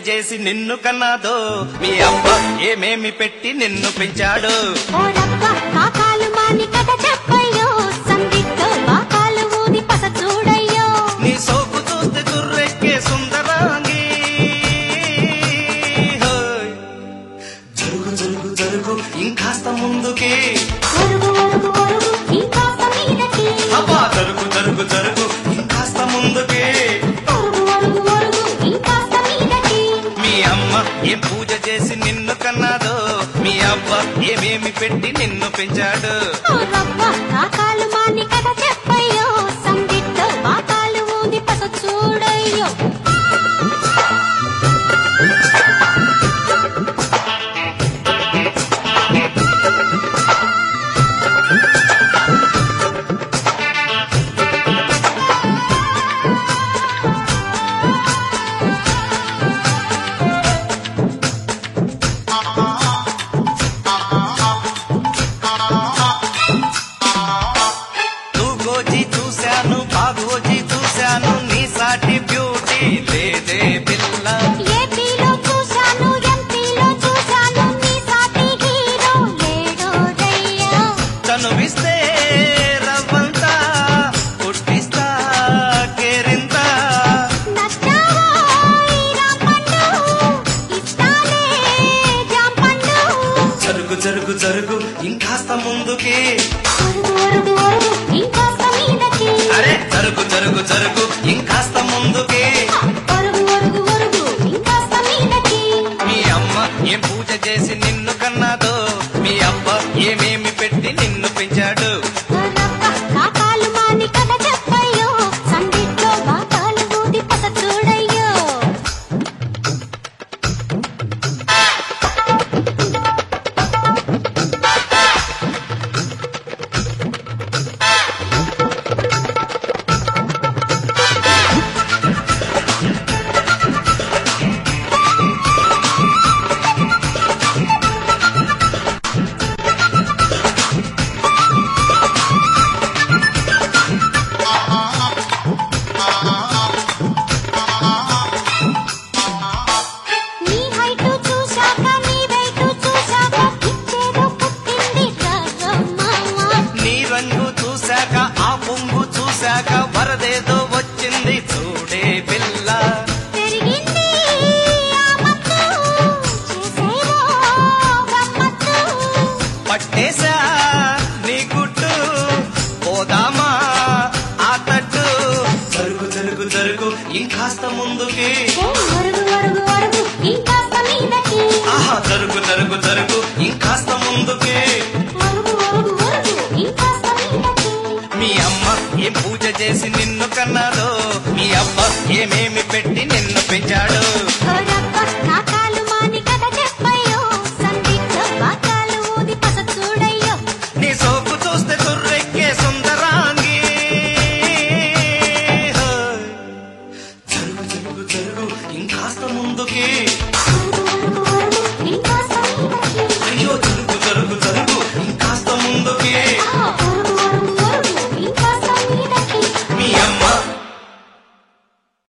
చేసి నిన్ను కన్నాదో మీ అబ్బ ఏమేమి పెట్టి నిన్ను పెంచాడు ఓ రబ్బ కాకాలు మాని కథ చెప్పయ్యో సందిగ్ధ బాకాలు ఊది పస చూడయ్యో నీ సోకు చూస్తే దుర్రెక్కే సుందరాంగి హోయ్. జరుగు జరుగు జరుగు ఇంకాస్త ముందుకి ఒరుగు ఒరుగు ఒరుగు ఇంకాస్త మీదకి అబ్బా జరుగు జరుగు జరుగు ఇంకాస్త ముందుకి ఒరుగు ఒరుగు ఒరుగు ఇంకాస్త మీదకి మీ అమ్మ ఏం పూజ చేసి నిన్ను కన్నాదో మీ అబ్బ ఏమేమి పెట్టి నిన్ను పెంచాడు ఓ రబ్బ కాకాలు మాని కథ చెప్పయ్యో సందిగ్ధ బాకాలు ఊది పస చూడయ్యో తూగోజీ చూశాను బాగోజీ చూశాను నీ సాటి బ్యూటీ లేదే పిల్ల ఏపీలో చూశాను ఎంపీలో చూశాను నీ సాటి హీరో లేడో దయ్యా చనువిస్తే రవ్వంతా పుట్టిస్తా కేరింతా నచ్చావో ఈ రాంపండు ఇస్తాలే జాంపండు జరుగు జరుగు జరుగు ఇంకాస్త ముందుకి ఒరుగు ఒరుగు ఒరుగు ఇంకాస్త మీదకి అరే జరుగు జరుగు జరుగు ఇంకాస్త ముందుకి ఒరుగు ఒరుగు ఒరుగు ఇంకాస్త మీదకి మీ అమ్మ ఏం పూజ చేసి నిన్ను కన్నాదో మీ అబ్బ ఏమేమి పెట్టి నిన్ను పెంచాడు రబ్బ కాకాలు మాని కథ చెప్పయ్యో సందిట్లో బాకాలు ఊది పస చూడయ్యో నీ హైట్ చూశాక నీ వెయిట్ చూశాక ఇచ్చేదో పుట్టింది రమ్మమ్మ నీ రంగు చూశాక ఆ పొంగు చూశాక వరదేదో వచ్చింది చూడే పిల్ల పెరిగింది ఆ మత్తు చేసేవో గమ్మత్తు పట్టేశా నీ గుట్టు పోదామా ఆ తట్టు జరుగు జరుగు జరుగు ఇంకాస్త ముందుకి ఓ అరుగు అరుగు అరుగు ఇంకాస్త మీదకి ఆహా జరుగు జరుగు జరుగు ఇంకాస్త ముందుకి అరుగు అరుగు అరుగు ఇంకాస్త మీదకి మీ అమ్మ ఏం పూజ చేసి నిన్ను కన్నాదో మీ అబ్బ ఏమేమి పెట్టి నిన్ను